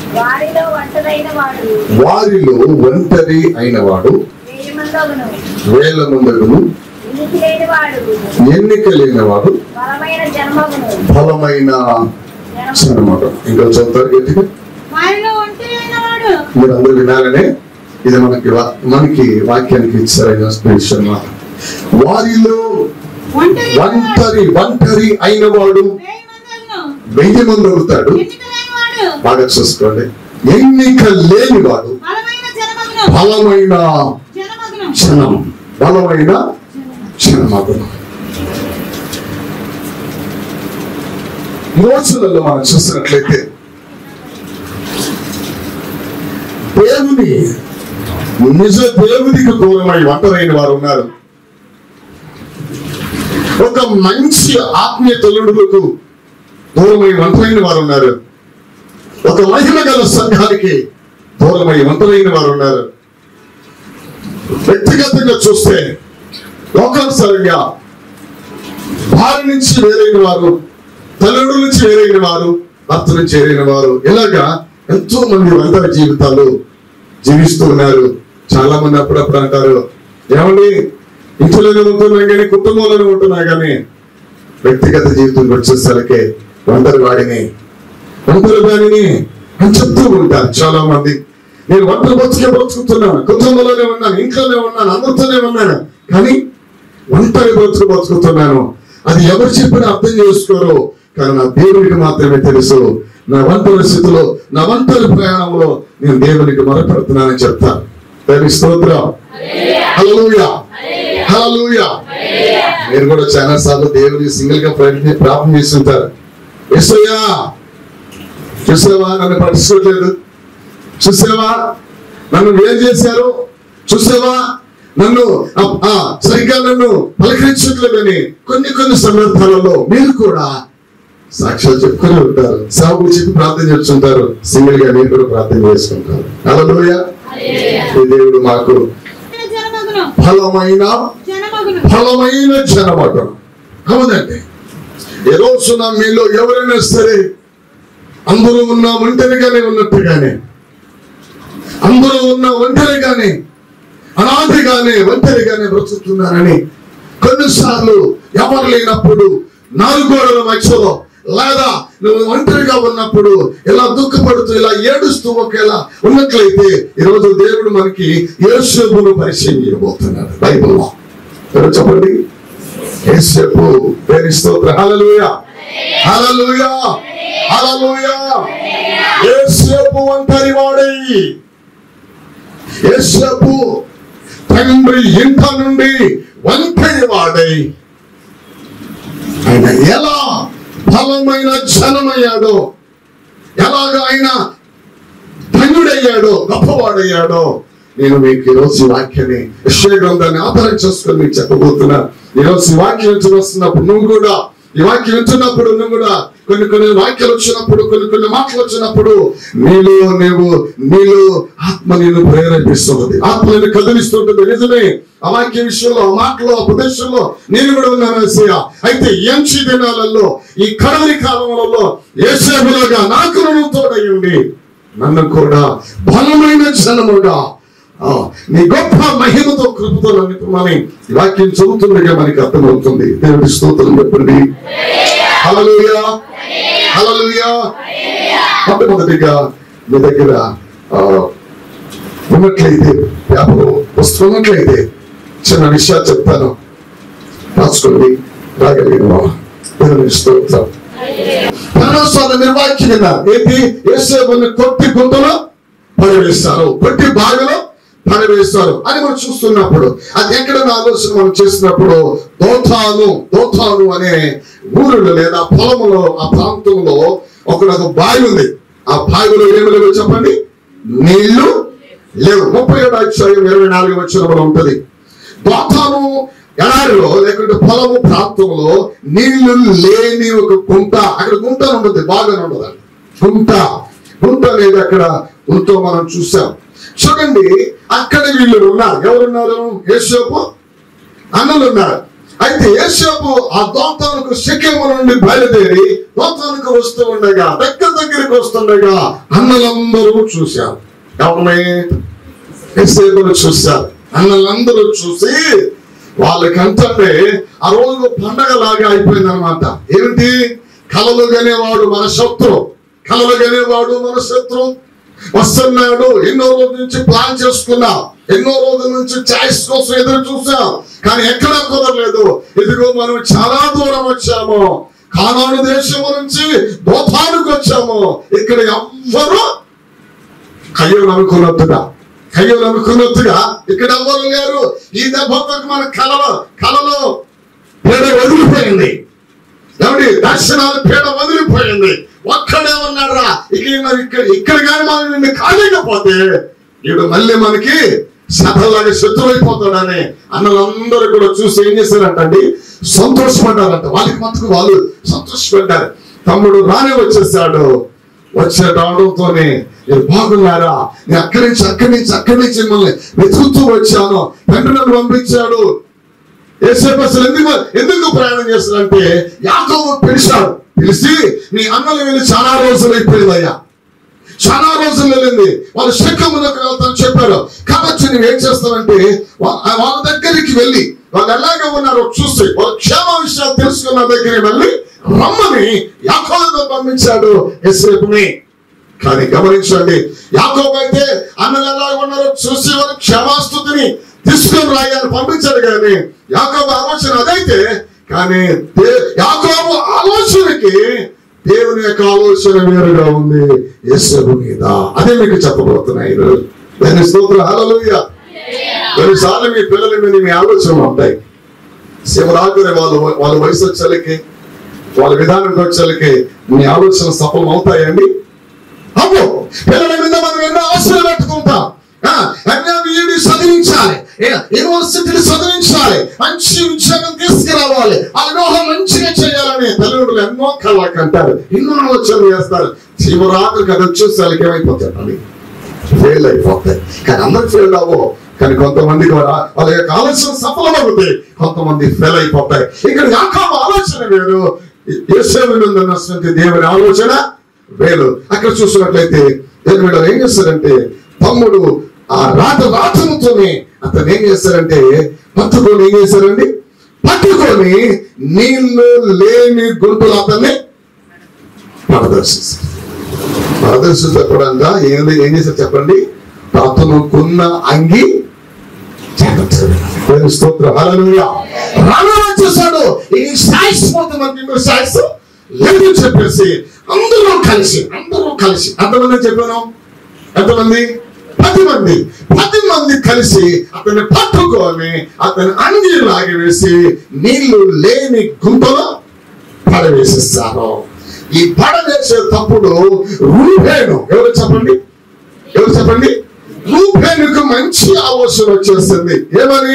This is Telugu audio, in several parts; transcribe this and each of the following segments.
వారిలో ఒంటరైన వాడు వారిలో ఒంటరి అయినవాడు వెయ్యి మందగును వేల మందగును ఎన్నిక లేని వాడు ఎన్నిక లేనివాడు బలమైన జన్మగును బలమైన అన్నమాట ఇంకా చదువుతారు గట్టిగా వారిలో ఒంటరి అయిన వాడు మీరు అందరూ వినాలనే ఇది మనకి వా- మనకి వాక్యానికి ఇచ్చారైన స్పిరిచువల్ మాట వారిలో ఒంటరి అయిన వాడు, ఒంటరి ఒంటరి అయిన వాడు వేయి మందలను వెయ్యి మంది అవుతాడు ఎన్నిక లేని వాడు బాగా చూసుకోండి ఎన్నిక లేనివాడు బలమైన జనమగును బలమైన జనమగును క్షణం బలమైన క్షణమగును ఈ రోజులలో మనం చూసినట్లయితే దేవుని నిజ దేవునికి దూరమై ఒంటరైన వారు ఉన్నారు ఒక మంచి ఆత్మీయ తల్లుడులకు దూరమై ఒంటరైన వారు ఉన్నారు ఒక మహిమ గల సంఘానికి దూరమై ఒంటరైన వారు ఉన్నారు వ్యక్తిగతంగా చూస్తే లోకానుసారంగా భార్య నుంచి వేరైన వారు తల్లుడు నుంచి వేరైన వారు భర్త నుంచి వేరైన వారు ఇలాగా ఎంతో మంది వందల జీవితాలు జీవిస్తూ ఉన్నారు చాలా మంది అప్పుడప్పుడు అంటారు ఏమండి ఇంట్లోనే ఉంటున్నా కానీ కుటుంబంలోనే ఉంటున్నా కానీ వ్యక్తిగత జీవితం వచ్చేసరికి ఒంటరి వాడిని ఒంటరి వాడిని అని చెప్తూ ఉంటారు చాలా మంది నేను ఒంటరి బతుకే బతుకుతున్నాను కుటుంబంలోనే ఉన్నాను ఇంట్లోనే ఉన్నాను అందరితోనే ఉన్నాను కానీ ఒంటరి బతుకు బతుకుతున్నాను అది ఎవరు చెప్పినా అర్థం చేసుకోరు కానీ నా దేవునికి మాత్రమే తెలుసు నా ఒంటరి స్థితిలో నా ఒంటరి ప్రయాణంలో నేను దేవునికి మొరపెడుతున్నానని చెప్తాను దేవి స్తోత్రం హల్లెలూయా హల్లెలూయా మీరు కూడా చాలా సార్లు దేవుని సింగిల్ గా ప్రయత్ని ప్రార్థన చేస్తుంటారు ఎస్ఐయా చూసావా నన్ను పట్టించుకోవట్లేదు చూసావా నన్ను ఏం చేశారు చూసావా నన్ను ఆ, ఆ, సరిగ్గా నన్ను పలకరించట్లేదని కొన్ని కొన్ని సందర్భాలలో మీరు కూడా సాక్ష్యాలు చెప్పుకొని ఉంటారు సాగు చెప్పి ప్రార్థన చేస్తుంటారు సింగిల్ గా మీరు కూడా ప్రార్థన చేసుకుంటారు అలలోయ ఈ దేవుడు మాకు జనమగును ఫలమైన జనమగును ఫలమైన జనమటం అవునండి ఏ రోజున మీలో ఎవరైనా సరే అందరూ ఉన్న ఒంటరిగానే ఉన్నట్టుగానే అందరూ ఉన్న ఒంటరిగానే అనాథిగానే ఒంటరిగానే బ్రతుకుతున్నారని కొన్నిసార్లు ఎవరు లేనప్పుడు నాలుగు గోడల మధ్యలో లేదా నువ్వు ఒంటరిగా ఉన్నప్పుడు ఇలా దుఃఖపడుతూ ఇలా ఏడుస్తూ ఒకేలా ఉన్నట్లయితే ఈరోజు దేవుడు మనకి యేసును పరిచయం చేయబోతున్నాడు బైబిల్లో ఎవరు చెప్పండి యేసేపు పేరు స్తోత్ర హల్లెలూయా హల్లెలూయా హల్లెలూయా యేసేపు ఒంటరి వాడై యేసేపు తండ్రి ఇంట నుండి ఒంటరి వాడై ఆయన ఎలా బలమైన జనమయ్యాడో ఎలాగ ఆయన ధన్యుడయ్యాడో గొప్పవాడయ్యాడో నేను మీకు ఈరోజు ఈ వాక్యాన్ని విషయ గ్రంథాన్ని ఆధారం చేసుకొని మీకు చెప్పబోతున్నా ఈరోజు ఈ వాక్యం నుంచి వస్తున్నప్పుడు నువ్వు కూడా ఈ వాక్యం వింటున్నప్పుడు నువ్వు కూడా కొన్ని కొన్ని వాక్యాలు వచ్చినప్పుడు కొన్ని కొన్ని మాటలు వచ్చినప్పుడు నీలో నీవు నీలో ఆత్మ నేను ప్రేరేపిస్తున్నది ఆత్మ నేను కదిలిస్తుంటుంది నిజమే ఆ వాక్య విషయంలో ఆ మాటలో ఆ ప్రదేశంలో నేను కూడా ఉన్నాను ఏసయ్య. అయితే ఎంచి దినాలలో ఈ కడవరి కాలంలో ఏసేపులాగా నాకు నువ్వు తోడయ్యండి నన్ను కూడా బలమైన జనముగా ఆ, నీ గొప్ప మహిమతో కృపతో నన్ను ఈ వాక్యం చదువుతుండగా మనకి అర్థమవుతుంది దేవుడి స్తోత్రం చెప్పండి హల్లెలూయా హల్లెలూయా మొట్టమొదటిగా మీ దగ్గర ఆ, ఉన్నట్లయితే పేపర్ వస్తున్నట్లయితే చిన్న విషయాలు చెప్తాను రాసుకోండి రాగలిగిన వాళ్ళు. దేవుని స్తోత్రం పరమేశ్వర నిర్వాక్యం విన్నారు ఏంటి యేసేపుని కొట్టి గుంతలో పడవేస్తారు కొట్టి బావిలో పడవేస్తారు అని మనం చూస్తున్నప్పుడు అది ఎక్కడ ఆలోచన మనం చేసినప్పుడు దోతాను దోతాను అనే ఊరిలో లేదా పొలంలో ఆ ప్రాంతంలో ఒక ఒక బావి ఉంది ఆ బావిలో ఏమి లేవు చెప్పండి నీళ్లు లేవు ముప్పై ఏడు అధ్యాయం ఇరవై నాలుగు వచ్చిన ఉంటది దోతాను ఎడారిలో లేకుంటే పొలము ప్రాంతంలో నీళ్లు లేని ఒక గుంట అక్కడ గుంట అని ఉంటుంది బాగా ఉండదు గుంట గుంట అనేది అక్కడ గుంట మనం చూసాం చూడండి అక్కడ వీళ్ళు ఉన్నారు ఎవరున్నారు యేసోపు అన్నలు ఉన్నారు అయితే యేసేపు ఆ దోతానికి శక్యము నుండి బయలుదేరి దోతానికి వస్తూ ఉండగా దగ్గర దగ్గరికి వస్తుండగా అన్నలందరూ చూశారు ఎవరిని యేసేపును చూశారు అన్నలందరూ చూసి వాళ్ళకంటే ఆ రోజు పండగ లాగా అయిపోయింది అనమాట ఏమిటి కలలు గనేవాడు మన శత్రు కలలు గనేవాడు మన శత్రు వస్తున్నాడు ఎన్నో రోజుల నుంచి ప్లాన్ చేసుకున్నా ఎన్నో రోజుల నుంచి చాయిస్ కోసం ఎదురు చూసాం కానీ ఎక్కడా కుదరలేదు ఇదిగో మనం చాలా దూరం వచ్చాము కానాడు దేశం నుంచి దోతానికి వచ్చాము ఇక్కడ ఎవ్వరు కయ్యలు అనుకున్నట్టుగా కయ్యలు అనుకున్నట్టుగా ఇక్కడ ఎవ్వరు లేరు ఈ దెబ్బతో మన కలలో కలలో పీడ వదిలిపోయింది ఏమండి దర్శనాలు పీడ వదిలిపోయింది ఒక్కడే ఉన్నాడురా ఇక ఈయన ఇక్కడ ఇక్కడ కానీ మనం నిన్ను కాలేకపోతే ఈడు మళ్ళీ మనకి శతలాగా శత్రువైపోతాడని అన్నలందరూ కూడా చూసి ఏం చేశారంటండి సంతోషపడ్డారంట వాళ్ళకి మటుకు వాళ్ళు సంతోషపడ్డారు తమ్ముడు రాని వచ్చేసాడు వచ్చే రావడంతోనే మీరు బాగున్నారా నేను అక్కడి నుంచి అక్కడి నుంచి అక్కడి నుంచి మిమ్మల్ని వెతుకుతూ వచ్చాను తండ్రి నన్ను పంపించాడు ఏసేపు అసలు ఎందుకు ఎందుకు ప్రయాణం చేస్తాడంటే యాకోబు పిలిచాడు పిలిచి నీ అన్నలు వెళ్ళి చాలా రోజులు అయిపోయిందయ్యా చాలా రోజులు వెళ్ళింది వాళ్ళు శక్కమునకు వెళ్తాను చెప్పారు కాబట్టి నువ్వు ఏం చేస్తావంటే వా- వాళ్ళ దగ్గరికి వెళ్ళి వాళ్ళు ఎలాగ ఉన్నారో చూసి వాళ్ళ క్షేమ విషయాలు తెలుసుకున్న దగ్గరికి వెళ్ళి రమ్మని యాకోబుతో పంపించాడు ఎస్రేపుని కానీ గమనించండి యాకోబు అయితే అన్నలు ఎలా ఉన్నారో చూసి వారి క్షమాస్తుతిని తీసుకొని రాయాలని పంపించాడు కానీ యాకోబు ఆలోచన అదైతే కానీ దే- యాకోబు ఆలోచనకి దేవుని యొక్క ఆలోచన వేరుగా ఉంది యేసు మీద అదే మీకు చెప్పబోతున్నా ఈరోజు దాని స్తోత్రం హల్లెలూయా కొన్నిసార్లు మీ పిల్లల మీద మీ ఆలోచనలు ఉంటాయి శివరాత్రి వాళ్ళు వాళ్ళ వయసు వచ్చేలకి వాళ్ళ విధానంకి వచ్చేలకి మీ ఆలోచన సఫలం అవుతాయండి అమ్మో పిల్లల మీద మనం ఎన్నో ఆశలు పెట్టుకుంటాం ఆ, అన్నీ వీడి చదివించాలి ఏ- యూనివర్సిటీని చదివించాలి మంచి ఉద్యోగం తీసుకురావాలి ఆ వివాహం మంచిగా చేయాలని తల్లిదండ్రులు ఎన్నో కళ్ళకి అంటారు ఎన్నో ఆలోచనలు చేస్తారు శివరాత్రికి అది వచ్చేసి వాళ్ళకి ఏమైపోతాడు ఫెయిల్ అయిపోతాయి కానీ అందరు ఫెయిల్ అవ్వవు కానీ కొంతమంది కూడా వాళ్ళ యొక్క ఆలోచన సఫలమవుతాయి కొంతమంది ఫెయిల్ అయిపోతాయి ఇక్కడ యాకోబు ఆలోచన వేరు యేసేవునందున్నటువంటి దేవుని ఆలోచన వేరు అక్కడ చూసినట్లయితే దేవుని వీళ్ళు ఏం చేస్తారంటే తమ్ముడు ఆ రాత రాతముతోనే అతను ఏం చేస్తారంటే పట్టుకొని ఏం చేశారండి పట్టుకొని నీళ్లు లేని గుంపులు అతన్ని ప్రదర్శిస్తారు ప్రదర్శన చెప్పడంగా ఏం ఏం చేశారు చెప్పండి అతను కొన్న అంగి జాగ్రత్తగా దేవుని స్తోత్రం హల్లెలూయా రాను వచ్చేసాడు ఈ సాయిస్ పోతున్నది ఇంకో సాయిస్ లేదు చెప్పేసి అందరూ కలిసి అందరూ కలిసి ఎంతమంది చెప్పాను ఎంతమంది పది మంది పది మంది కలిసి అతన్ని పట్టుకొని అతని అంగి లాగి వేసి నీళ్లు లేని గుంటలో పడవేసేస్తారు ఈ పడవేసే తప్పుడు రూపేను ఎవరు చెప్పండి ఎవరు చెప్పండి రూపేనుకు మంచి ఆలోచన వచ్చేసింది ఏమని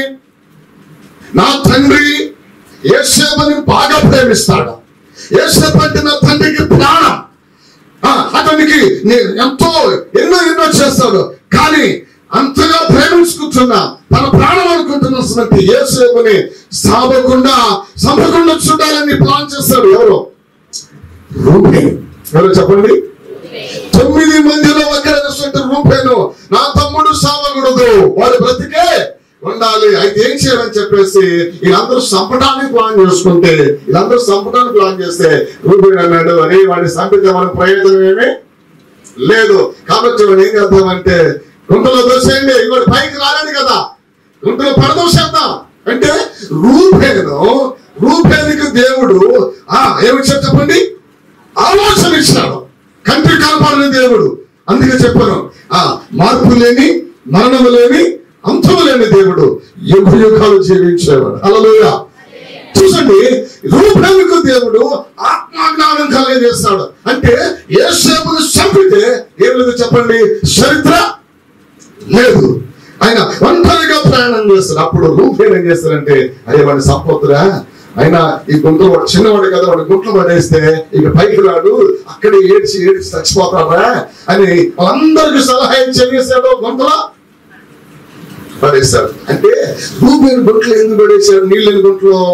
నా తండ్రి యేసేపని బాగా ప్రేమిస్తాడు యేసేపు అంటే నా తండ్రికి ప్రాణం ఆ, అతనికి నేను ఎంతో ఎన్నో ఎన్నో చేస్తాడు కానీ అంతగా ప్రేమించుకుంటున్నా తన ప్రాణం అనుకుంటున్నటువంటి యేసేపుని సాబకుండా సంపకుండా చూడాలని ప్లాన్ చేస్తాడు ఎవరు రూపేను ఎవరు చెప్పండి తొమ్మిది మందిలో ఒకరైనటువంటి రూపేను నా తమ్ముడు సావకూడదు వాడు బ్రతికే ఉండాలి అయితే ఏం చేయాలని చెప్పేసి వీళ్ళందరూ చంపడానికి ప్లాన్ చేసుకుంటే వీళ్ళందరూ చంపడానికి ప్లాన్ చేస్తే రూపేణ్ అన్నాడు అని వాడిని చంపితే మనకు ప్రయోజనం ఏమి లేదు కాబట్టి మనం ఏం చేద్దామంటే గుంటలో దోసేయండి ఇంకోటి పైకి రాలేదు కదా గుంటలో పడదోసేద్దాం అంటే రూపేను రూపేనికి దేవుడు ఆ ఏమి చెప్పండి ఆలోచన ఇచ్చాడు కంటి కాపాడిన దేవుడు అందుకే చెప్పాను ఆ మార్పు లేని మరణము లేని అంతము లేని దేవుడు యుగ యుగాలు జీవించేవాడు అలలోయ చూసండి రూపేమికు దేవుడు ఆత్మజ్ఞానం కలిగజేస్తాడు అంటే ఏ సేపును చంపితే ఏం లేదు చెప్పండి చరిత్ర లేదు ఆయన ఒంటరిగా ప్రయాణం చేస్తారు అప్పుడు రూపేన్ ఏం చేస్తారంటే అయ్యే వాడిని సంపొద్దురా ఆయన ఈ గుంటలు వాడు చిన్నవాడు కదా వాడు గుంటలు పడేస్తే ఇక పైకి రాడు అక్కడే ఏడ్చి ఏడ్చి చచ్చిపోతాడా అని వాళ్ళందరికీ సలహా ఏం చేశాడు గుంటలో పడేశాడు అంటే రూపేన్ గుంటలు ఎందుకు పడేశాడు నీళ్ళని గుంటలో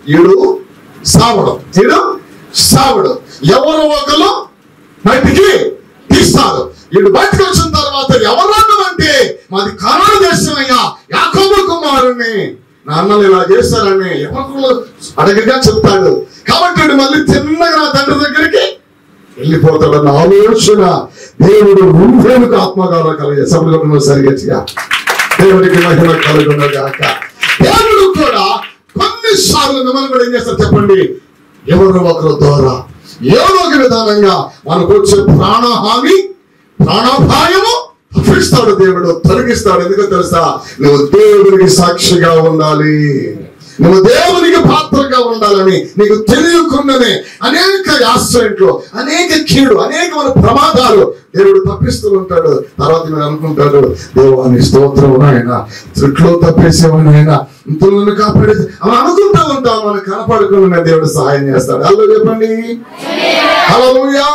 ఈడు సావడం ఈడు సావడం ఎవరు ఒకరు బయటికి తీస్తారు వీడు బయటకు వచ్చిన తర్వాత ఎవరు అంటే మాది కరోనా దేశం అయ్యా యాకోబు కుమారుణ్ణి నాన్నలు ఇలా చేశారని ఎవరు అడగగా చెప్తాడు కాబట్టి వీడు మళ్ళీ చిన్నగా నా తండ్రి దగ్గరికి వెళ్ళిపోతాడన్న ఆలోచన దేవుడు రూపేణుకు ఆత్మగాలో కలిగే సభలో సరిగచ్చిగా దేవుడికి మహిమ కలుగునగాక దేవుడు కూడా కొన్నిసార్లు మిమ్మల్ని కూడా ఏం చేస్తారు చెప్పండి ఎవరు ఒకరు ద్వారా ఏదో ఒక విధానంగా మనకు వచ్చే ప్రాణహాని ప్రాణాపాయము తప్పిస్తాడు దేవుడు తొలగిస్తాడు ఎందుకో తెలుసా నువ్వు దేవునికి సాక్షిగా ఉండాలి నువ్వు దేవునికి పాత్రగా ఉండాలని నీకు తెలియకుండానే అనేక యాక్సిడెంట్లు అనేక కీడు అనేకమైన ప్రమాదాలు దేవుడు తప్పిస్తూ ఉంటాడు తర్వాత మీరు అనుకుంటాడు దేవాని స్తోత్రం ఆయన త్రిట్లో తప్పేసేవాడిని ఆయన ఇంతలో కాపాడే అలా అనుకుంటా ఉంటాం మనం కనపడకుండా దేవుడు సహాయం చేస్తాడు అల్లో చెప్పండి హల్లెలూయా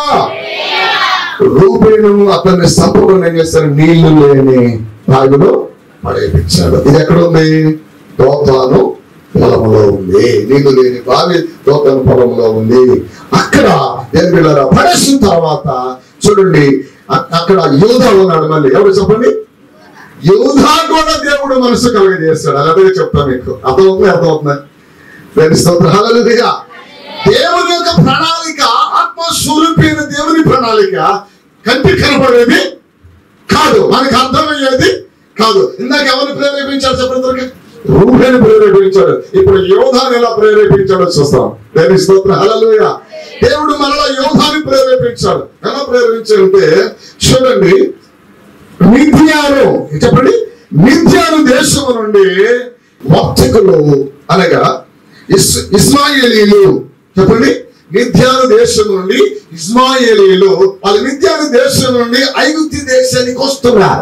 రూపేణు అతన్ని సంపూర్ణ ఏం చేస్తాడు నీళ్లు లేని రాగులో పడేపించాడు ఇది ఎక్కడ ఉంది దోతాను పొలంలో ఉంది నీళ్లు లేని బావి దోతాను పొలంలో ఉంది అక్కడ దేని పిల్లరా పడేసిన తర్వాత చూడండి అ- అక్కడ యూధ ఉన్నాడు మళ్ళీ ఎవరు చెప్పండి యూధా కూడా దేవుడు మనసు కలుగజేస్తాడు అలాగే చెప్తా మీకు అర్థమవుతుంది అర్థమవుతుంది దేవుని స్తోత్రం హల్లెలూయా దేవుని యొక్క ప్రణాళిక ఆత్మ స్వరూపైన దేవుని ప్రణాళిక కంటి కనపడేది కాదు మనకు అర్థమయ్యేది కాదు ఇందాక ఎవరిని ప్రేరేపించాడు చెప్పండి రూపేని ప్రేరేపించాడు ఇప్పుడు యోధాన్ని ఎలా ప్రేరేపించాడో చూస్తాం దేవుని స్తోత్రం హల్లెలూయా దేవుడు మనలో యోధాన్ని ప్రేరేపించాడు ఎలా ప్రేరేపించాడంటే చూడండి మిథ్యాను చెప్పండి మిథ్యాను దేశము నుండి వర్తకులు అనగా ఇస్ ఇస్మాయిలీలు చెప్పండి మిథ్యాను దేశం నుండి ఇస్మాయిలీలు వాళ్ళు మిథ్యాను దేశం నుండి ఐగుప్తి దేశానికి వస్తున్నారు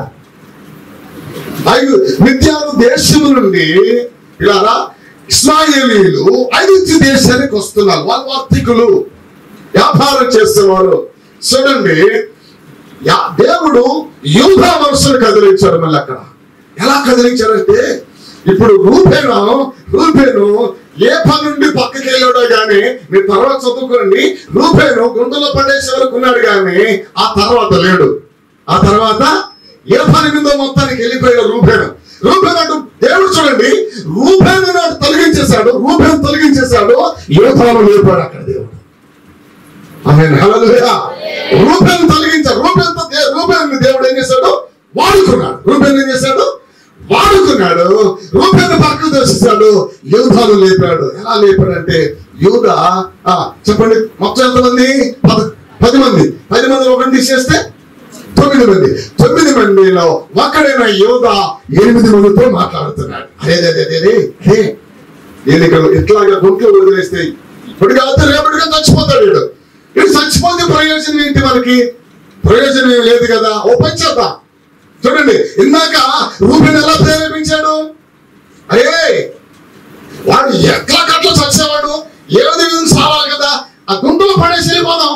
ఐగు మిథ్యాను దేశం నుండి ఇలా ఇస్మాయిలీలు ఐగుప్తి దేశానికి వస్తున్నారు వాళ్ళు వర్తికులు వ్యాపారం చేసేవారు చూడండి యా- దేవుడు యూదా మనసును కదిలించాడు మళ్ళీ అక్కడ ఎలా కదిలించాడంటే ఇప్పుడు రూపేను రూపేను ఏ పని నుండి పక్కకి వెళ్ళాడో గాని మీరు తర్వాత చదువుకోండి రూపేను గుంటలో పడేసే వరకు ఉన్నాడు గాని ఆ తర్వాత లేడు ఆ తర్వాత ఏ పని మీద మొత్తానికి వెళ్ళిపోయాడు రూపేను రూపేను అంటూ దేవుడు చూడండి రూపేను నాడు తొలగించేశాడు రూపేను తొలగించేశాడు యోధాను లేపాడు అక్కడ దేవుడు ఆమేన్ హల్లెలూయా రూపం తొలగించాడు రూపంతో దే- రూపాన్ని దేవుడు ఏం చేశాడు వాడుకున్నాడు రూపాన్ని ఏం చేశాడు వాడుకున్నాడు రూపాన్ని పక్కకు దర్శిస్తాడు యూధాలు లేపాడు ఎలా లేపాడంటే యూధ ఆ, చెప్పండి మొత్తం ఎంతమంది పద- పది మంది పది మంది ఒకటి తీసేస్తే తొమ్మిది మంది తొమ్మిది మందిలో ఒక్కడైన యోధ ఎనిమిది మందితో మాట్లాడుతున్నాడు అదే అదే అదే అదే అదే నేను ఇక్కడ ఇట్లాగా గుంట్లో వదిలేస్తే ఇప్పుడు కాదు రేపటిగా చచ్చిపోతాడు వీడు వీడు చచ్చిపోతే ప్రయోజనం ఏంటి మనకి ప్రయోజనం ఏం లేదు కదా ఓ పని చేద్దాం చూడండి ఇందాక రూపిని ఎలా ప్రేరేపించాడు అరే వాడు ఎట్లా కట్ల చచ్చేవాడు ఏ విధంగా సావాలి కదా ఆ గుంటలో పడేసి వెళ్ళిపోదాం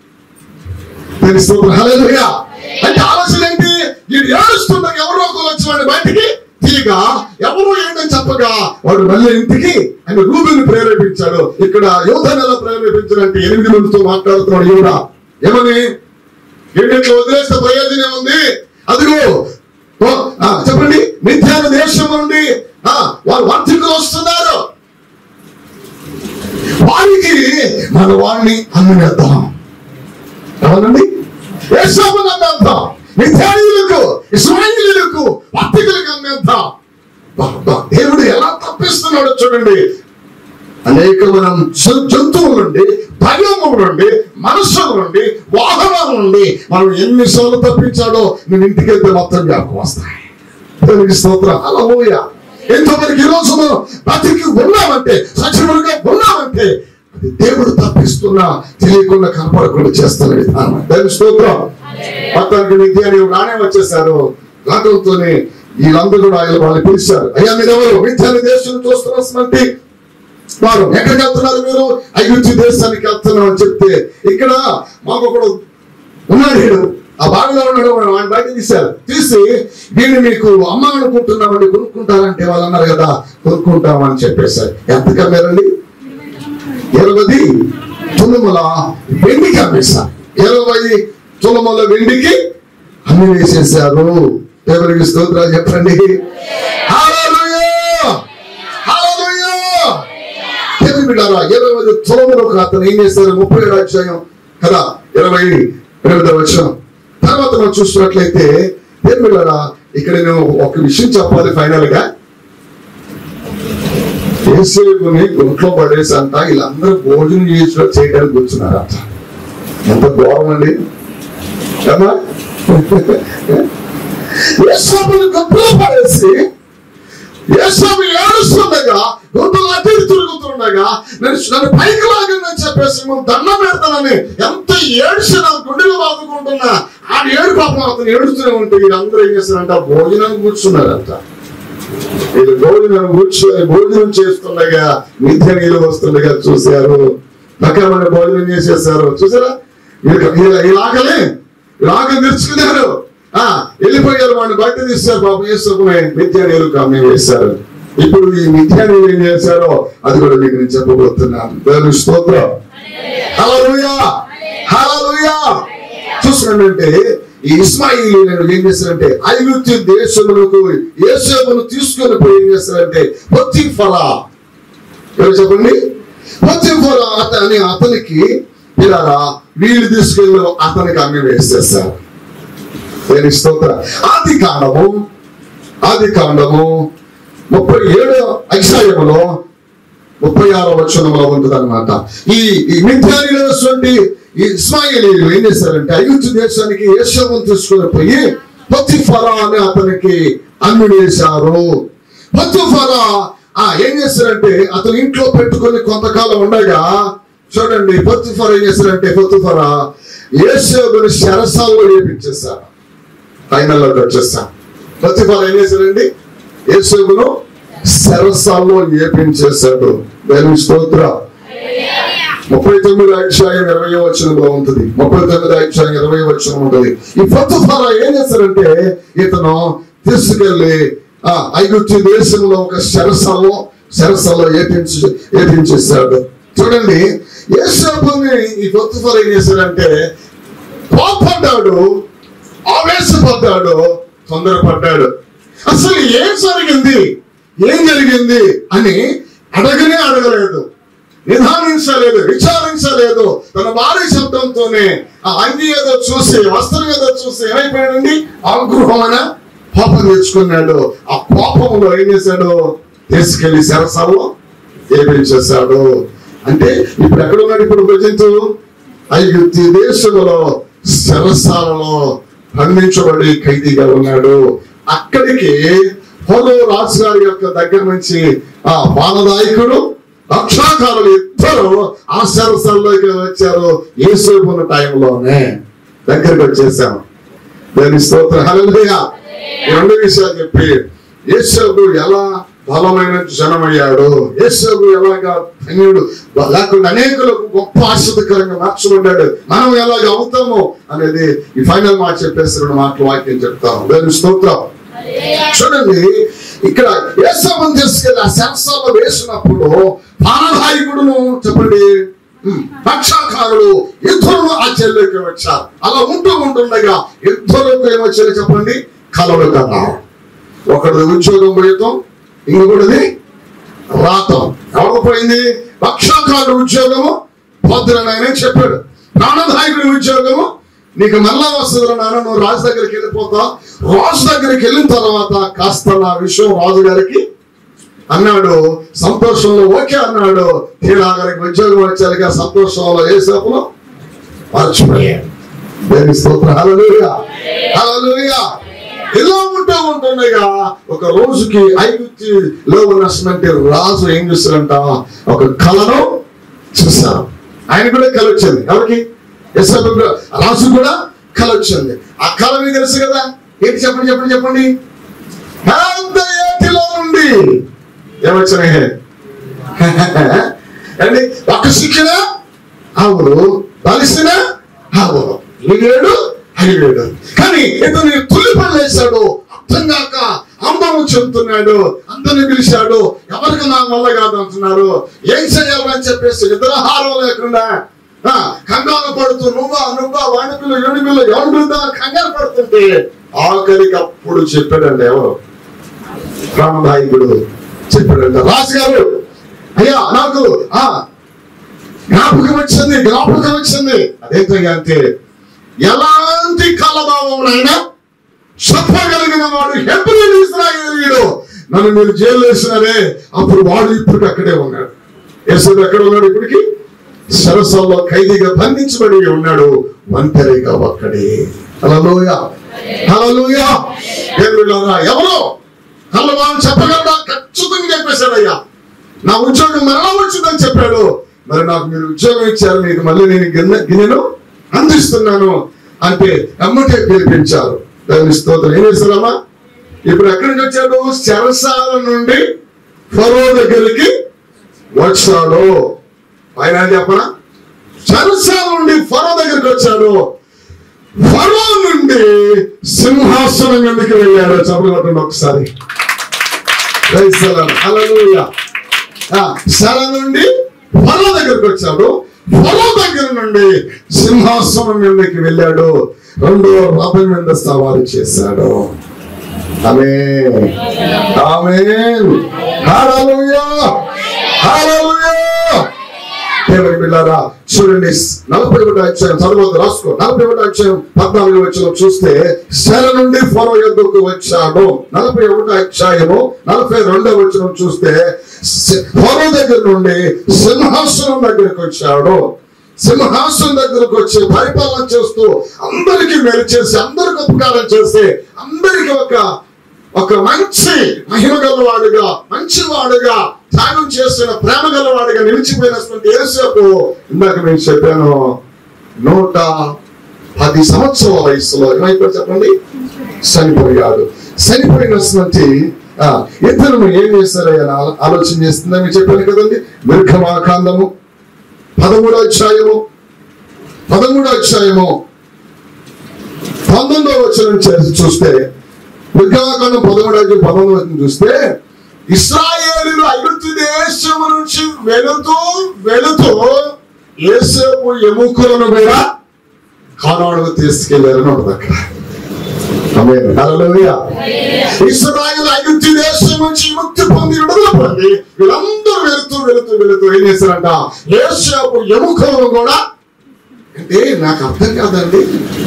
తెలుస్తుంది హల్లెలూయా అంటే ఆలోచన ఏంటి వీడు ఏడుస్తుండగా ఎవరో ఒకరు వచ్చి వాడిని బయటికి తీయగా ఎవరు ఏంటని చెప్పగా వాడు మళ్ళీ ఇంటికి ఆయన రూబిని ప్రేరేపించాడు ఇక్కడ యువతను ఎలా ప్రేరేపించాడంటే ఎనిమిది మందితో మాట్లాడుతున్నాడు యువత ఏమని ఏంటంటే వదిలేస్తే ప్రయోజనం ఉంది అదిగో ఓ, ఆ, చెప్పండి మిథ్యాన దేశం నుండి ఆ, వారు వర్తికులు వస్తున్నారు వారికి మన వాడిని అమ్మేద్దాం ఎవరండి యేసోపుని అమ్మేద్దాం మిథ్యానీయులకు ఇస్రాయిలీలకు వర్తికులకు అమ్మేద్దాం అబ్బా, దేవుడు ఎలా తప్పిస్తున్నాడో చూడండి అనేకమైన జ- జంతువుల నుండి భయముల నుండి మనుషుల నుండి వాహనాల నుండి మనం ఎన్నిసార్లు తప్పించాడో నేను ఇంటికి వెళ్తే మొత్తం జ్ఞాపకం వస్తాయి దేవునికి స్తోత్రం అలలోయ ఎంతవరకు ఈ రోజు మనం బతికి ఉన్నామంటే సచివులుగా ఉన్నామంటే అది దేవుడు తప్పిస్తున్నా తెలియకుండా కనపడకుండా చేస్తున్న విధానం దేవుని స్తోత్రం మొత్తానికి విద్యాన్ని రానే వచ్చేసారు రావడంతోనే వీళ్ళందరూ కూడా ఆయన వాళ్ళు పిలిచారు అయ్యా మీరు ఎవరు విద్యాన్ని దేశం చూస్తున్నటువంటి వారు ఎక్కడికి వెళ్తున్నారు మీరు ఐగుప్తు దేశానికి వెళ్తున్నాం అని చెప్తే ఇక్కడ మాకు ఒకడు ఉన్నాడు వీడు ఆ బావిలో ఉన్నాడు వాడు ఆయన బయట తీశారు తీసి వీడిని మీకు అమ్మ అనుకుంటున్నామని కొనుక్కుంటారంటే వాళ్ళు అన్నారు కదా కొనుక్కుంటామని చెప్పేశారు ఎంత కమ్మారండి ఇరవై తులముల వెండికి అమ్మేశారు ఇరవై తులముల వెండికి అమ్మి వేసేసారు ఎవరికి స్తోత్రాలు చెప్పండి హల్లెలూయా! హల్లెలూయా! దేవుని బిడ్డారా ఇరవై ఐదు తులములు ఒక అతను ఏం చేశారు ముప్పై ఏడు అధ్యాయం కదా ఇరవై ఎనిమిదవ వచ్చిన తర్వాత మనం చూస్తున్నట్లయితే దేవుని బిడ్డారా ఇక్కడ నేను ఒక విషయం చెప్పాలి ఫైనల్ గా ఏసేపుని గుంట్లో పడేసి అంట వీళ్ళందరూ భోజనం చేసిన చేయడానికి కూర్చున్నారంట ఎంత ఘోరం అండి కదా యేసోపుని గుంట్లో పడేసి యేసోపు ఏడుస్తుండగా గుంటలు అటు ఇటు తిరుగుతుండగా నేను నన్ను పైకి లాగని చెప్పేసి నువ్వు దండం పెడతానని ఎంత ఏడ్చి నా గుండెలు బాదుకుంటున్నా ఆ ఏడు పాపం అతను ఏడుస్తూనే ఉంటే వీళ్ళందరూ ఏం చేస్తారంట భోజనానికి కూర్చున్నారంట వీళ్ళు భోజనం కూర్చొని భోజనం చేస్తుండగా నిత్య నీళ్ళు వస్తుండగా చూశారు రకమైన భోజనం చేసేసారు చూసారా వీళ్ళకి- వీళ్ళ- వీళ్ళ ఆకలి వీళ్ళ ఆకలి తెచ్చుకున్నారు ఆ వెళ్ళిపోయారు వాడిని బయట తీస్తారు పాపం వేసుకునే నిత్య నీళ్ళు కమ్మి వేశారు ఇప్పుడు ఈ నిత్య నీళ్ళు ఏం చేశారో అది కూడా మీకు నేను చెప్పబోతున్నాను దేవుని స్తోత్రం హల్లెలూయా హల్లెలూయా చూసినట్టే ఈ ఇస్మాయిల్ ఏం చేస్తారంటే ఐగుప్తు దేశములకు యేసేపును తీసుకొని పోయి ఏం చేస్తారంటే పొత్తిఫరా ఎవరు చెప్పండి పొత్తిఫరా అతని అతనికి ఇలాగా వీళ్ళు తీసుకెళ్ళి అతనికి అమ్మి వేసేస్తారు దేని స్తోత్ర ఆది కాండము ఆది కాండము ముప్పై ఏడో అధ్యాయములో ముప్పై ఆరో వచనంలో ఉంటుంది అనమాట ఈ ఈ మిథ్యానిటువంటి ఈ ఇస్మాయిలీలు ఏం చేశారంటే ఐగుప్తు దేశానికి యేషవం తీసుకొని పోయి పొత్తిఫరా అని అతనికి అమ్మి వేశారు పొత్తిఫరా ఆ ఏం చేశారంటే అతను ఇంట్లో పెట్టుకొని కొంతకాలం ఉండగా చూడండి పొత్తిఫరా ఏం చేశారంటే పొత్తిఫరా యేషవుని శరసాల్లో వేపించేశారు ఫైనల్లోకి వచ్చేస్తాం పొత్తిఫరా ఏం చేశారండి యేసును సరసాల్లో ఏపించేశాడు దేవుని స్తోత్రం ముప్పై తొమ్మిది అధ్యాయం ఇరవై వచనంలో ఉంటుంది ముప్పై తొమ్మిది అధ్యాయం ఇరవై వచనం ఉంటుంది ఈ పొత్తుఫారా ఏం చేస్తారంటే ఇతను తీసుకెళ్లి ఆ ఐగుప్తు దేశంలో ఒక శరసాలో శరసాలో ఏపించి ఏపించేశాడు చూడండి యేసపుని ఈ పొత్తుఫారా ఏం చేశాడంటే కోపడ్డాడు ఆవేశపడ్డాడు తొందరపడ్డాడు అసలు ఏం జరిగింది ఏం జరిగింది అని అడగనే అడగలేదు నిదానించలేదు విచారించలేదు తన భార్య శబ్దంతోనే ఆ అంగి ఏదో చూసి వస్త్రం ఏదో చూసి ఏమైపోయాడండి ఆగ్రహమైన కోపం తెచ్చుకున్నాడు ఆ కోపంలో ఏం చేశాడు తీసుకెళ్లి శరసాలో ఏపించేశాడు అంటే ఇప్పుడు ఎక్కడ ఉన్నాడు ఇప్పుడు ప్రజెంట్ ఐగుప్తి దేశంలో శరసాలలో బంధించబడి ఖైదీగా ఉన్నాడు అక్కడికి హోలో రాజు గారి యొక్క దగ్గర నుంచి ఆ పానదాయకుడు రక్షాకారులు ఇద్దరు ఆ శరసాల్లోకి వచ్చారు ఏసేపున్న టైంలోనే దగ్గరికి వచ్చేసాం దాని స్తోత్ర హల్లెలూయా ఈ రెండు విషయాలు చెప్పి యేసోకు ఎలా బలమైన జనమయ్యాడు యేసోకు ఎలాగా ధన్యుడు లేకుండా అనేకులకు గొప్ప ఆశ్చర్యకరంగా మార్చబడ్డాడు మనం ఎలాగ అవుతాము అనేది ఈ ఫైనల్ మాట చెప్పేసి రెండు మాటలు వాక్యం చెప్తాం దాని స్తోత్రం చూడండి ఇక్కడ యేసోబుని తీసుకెళ్ళి ఆ శంసాలో వేసినప్పుడు పానదాయకుడును చెప్పండి ఉమ్, రక్షాకారుడు ఇద్దరు ఆ చెల్లికి వచ్చారు అలా ఉంటూ ఉంటుండగా ఇద్దరుకు ఏమొచ్చారు చెప్పండి కలలు కన్నారు ఒకటి ఉద్యోగం పోయటం ఇంకొకటిది రాతం ఎవరికి పోయింది రక్షాకారుడు ఉద్యోగము పొద్దునైనా చెప్పాడు ప్రాణదాయకుడి ఉద్యోగము నీకు మళ్ళా వస్తుంది నాన్న నువ్వు రాజు దగ్గరికి వెళ్ళిపోతా రాజు దగ్గరికి వెళ్ళిన తర్వాత కాస్త నా విషయం రాజు గారికి అన్నాడు సంతోషంలో ఓకే అన్నాడు తీరా గారికి ఉద్యోగం వచ్చారుగా సంతోషంలో ఏ సేపలో మర్చిపోయాడు దేని స్తోత్రం హల్లెలూయా హల్లెలూయా ఇలా ఉంటూ ఉంటుండగా ఒక రోజుకి ఐగుప్తిలో ఉన్నటువంటి రాజు ఏం చూస్తారంట ఒక కళను చూశారు ఆయన కూడా కళ వచ్చింది ఎవరికి యెషయాకు కూడా- రాజు కూడా కళ వచ్చింది ఆ కళ మీకు తెలుసు కదా ఏంటి చెప్పండి చెప్పండి చెప్పండి పెద్ద ఏటిలో నుండి ఏమొచ్చినాయి అండి ఒక శిక్షణ అవును బలిసిన అవును ఇవేడు అడిగాడు కానీ ఇతను తుల్లి పనిలేశాడు అర్థం కాక ఆందోళన చెందుతున్నాడు అందరిని పిలిచాడు ఎవరికి నా వల్ల కాదు అంటున్నారు ఏం చేయాలని చెప్పేసి నిద్రాహారం లేకుండా ఆ, కంగారు పడుతూ నువ్వా నువ్వా వాడి పిల్ల ఏడు పిల్ల ఎవరి మీద కంగారు పడుతుంటే ఆఖరికి అప్పుడు చెప్పాడండి ఎవరు ప్రాణదాయకుడు చెప్పాడంట రాజు గారు అయ్యా నాకు ఆ జ్ఞాపకం వచ్చింది జ్ఞాపకం వచ్చింది అదేంటయ్యా అంటే ఎలాంటి కలభావమునైనా చెప్పగలిగిన వాడు హెబ్రిల్ ఇస్రాయేలీయుడు నన్ను మీరు జైలు వేసినారే అప్పుడు వాడు ఇప్పుడు అక్కడే ఉన్నాడు యేసుడు ఎక్కడ ఉన్నాడు ఇప్పటికి సరస్సులో ఖైదీగా బంధించబడి ఉన్నాడు ఒంటరిగా ఒక్కడే హల్లెలూయా హల్లెలూయా దేవుడారా ఎవరో కలవాళ్ళు చెప్పగలరా ఖచ్చితంగా చెప్పేశాడయ్యా నా ఉద్యోగం మరలా వచ్చిందని చెప్పాడు మరి నాకు మీరు ఉద్యోగం ఇచ్చారు మీకు మళ్ళీ నేను గిన్నె గిన్నెను అందిస్తున్నాను అంటే అమ్మటే పిలిపించారు దాని స్తోత్రం ఏం చేస్తారమ్మా ఇప్పుడు ఎక్కడి నుంచి వచ్చాడు చెరసాల నుండి ఫరో దగ్గరికి వచ్చాడు ఆయన చెప్పనా చెరసాల నుండి ఫరో దగ్గరికి వచ్చాడు ఫరో నుండి సింహాసనం ఎందుకు వెళ్ళాడు చెప్పగలండి ఒకసారి Praise the Lord. Hallelujah. ఆ, శర నుండి ఫల దగ్గరకు వచ్చాడు ఫల దగ్గర నుండి సింహాసనం మీదకి వెళ్ళాడు రెండో రథం మీద సవారి చేశాడు ఆమె ఆమె దేవుని బిడ్డారా చూడండి నలభై ఒకటి అధ్యాయం చదవద్దు రాసుకో నలభై ఒకటి అధ్యాయం పద్నాలుగు వచ్చిన చూస్తే శర నుండి ఫరో యుద్ధకు వచ్చాడు నలభై ఒకటి అధ్యాయము నలభై రెండవ వచ్చిన చూస్తే సి- ఫరో దగ్గర నుండి సింహాసనం దగ్గరికి వచ్చాడు సింహాసనం దగ్గరకు వచ్చి పరిపాలన చేస్తూ అందరికీ మేలు చేసి అందరికి ఉపకారం చేసి అందరికి ఒక ఒక మంచి మహిమ గలవాడుగా మంచి వాడుగా త్యాగం చేసిన ప్రేమ గలవాడుగా నిలిచిపోయినటువంటి యేసేపు ఇందాక నేను చెప్పాను నూట పది సంవత్సరాల వయసులో ఏమైపోయి చెప్పండి చనిపోయాడు చనిపోయినటువంటి ఆ, ఇద్దరు ఏం చేశారని ఆలో- ఆలోచన చేస్తుందని మీకు చెప్పాను కదండి నిర్గమాకాండము పదమూడో అధ్యాయము పదమూడో అధ్యాయము పంతొమ్మిదో వచ్చిన చూస్తే నిర్గమాకాండం పదమూడో అధ్యాయం పంతొమ్మిదో వచ్చిన చూస్తే ఇస్రాయేలీలు ఐగుప్తు దేశము నుంచి వెళుతూ వెళుతూ ఏసేపు ఎముకలను కూడా కానాడుకు తీసుకెళ్లారని ఉంటుంది అక్కడ ఆమేన్. హల్లెలూయా. ఇస్రాయేల్ ఐగుప్తు దేశం నుంచి ముక్తి పొంది విడుదల పొంది వీళ్ళందరూ వెళుతూ వెళుతూ వెళుతూ ఏం చేశారంట ఏసేపు ఎముకలను కూడా అంటే నాకు అర్థం కాదండి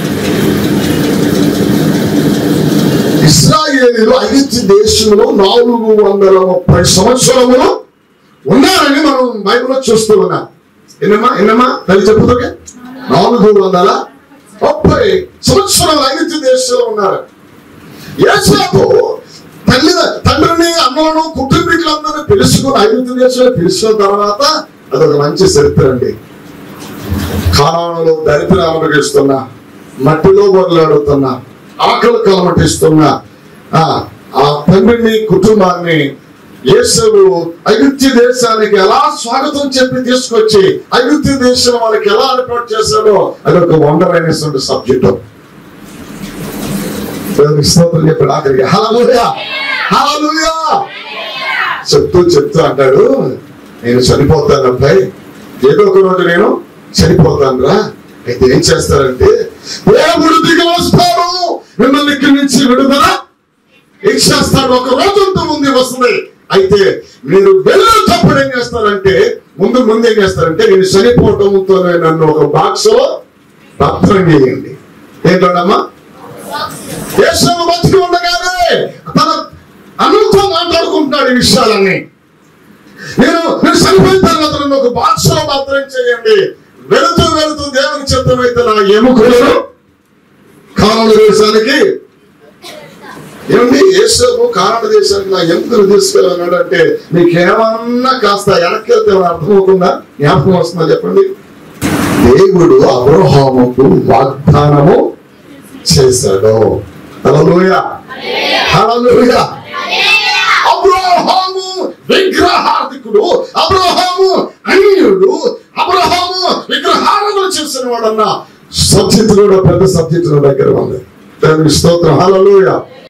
ఇస్రాయేలీలు ఐగుప్తు దేశంలో నాలుగు వందల ముప్పై సంవత్సరములు ఉన్నారని మనం బైబిల్లో చూస్తూ ఉన్నాం ఎన్నమ్మా ఎన్నమ్మా తల్లి చెప్పుతుంటే నాలుగు వందల ముప్పై సంవత్సరాలు ఐగుప్తు దేశంలో ఉన్నారు ఏసాపు తల్లి తండ్రిని అన్నలను కుటుంబీకులందరూ పిలుచుకుని ఐగుప్తు దేశంలో పిలిచిన తర్వాత అదొక మంచి చరిత్ర అండి కాలంలో దరిద్రాలు అనుభవిస్తున్నా మట్టిలో బొరలాడుతున్నా ఆకలి కలమటిస్తున్నా ఆ ఆ తండ్రిని కుటుంబాన్ని యేసువు ఐగుప్తి దేశానికి ఎలా స్వాగతం చెప్పి తీసుకొచ్చి ఐగుప్తి దేశం వాళ్ళకి ఎలా ఏర్పాటు చేశాడో అది ఒక వండర్ అయినటువంటి సబ్జెక్ట్ స్తోత్రం చెప్పాడు ఆఖరికి హల్లెలూయా హల్లెలూయా చెప్తూ చెప్తూ అంటాడు నేను చనిపోతాను అబ్బాయి ఏదో ఒక రోజు నేను చనిపోతాను రా అయితే ఏం చేస్తారంటే దేవుడు దిగి వస్తాడు మిమ్మల్ని ఇక్కడి నుంచి విడుదల ఇచ్చేస్తాడు ఒక రోజు అంతా ఉంది వస్తుంది అయితే మీరు వెళ్ళేటప్పుడు ఏం చేస్తారంటే ముందు ముందు ఏం చేస్తారంటే నేను చనిపోవటంతో నన్ను ఒక బాక్స్ లో భద్రం చేయండి ఏంటమ్మా యేసు బతికి ఉండగానే తన అన్నతో మాట్లాడుకుంటున్నాడు ఈ విషయాలన్నీ నేను నేను చనిపోయిన తర్వాత నన్ను ఒక బాక్స్లో భద్రం చేయండి వెళుతూ వెళుతూ దేవుని చిత్తమైతే నా ఎముకలను కారణ దేశానికి ఏమండి యేసపు కారణ దేశానికి నా ఎముకలు తీసుకెళ్ళన్నాడు అంటే మీకేమన్నా కాస్త వెనక్కి వెళ్తే ఏమైనా అర్థమవుతుందా జ్ఞాపకం వస్తుందా చెప్పండి దేవుడు అబ్రహాముకు వాగ్దానము చేశాడు హల్లెలూయా హల్లెలూయా అబ్రహాము విగ్రహార్థికుడు అబ్రహాము అన్యుడు అబ్రహాము విగ్రహాలను చేసిన వాడన్న సబ్జెక్ట్ కూడా పెద్ద సబ్జెక్ట్ దగ్గర ఉంది దేవుని స్తోత్రం హల్లెలూయా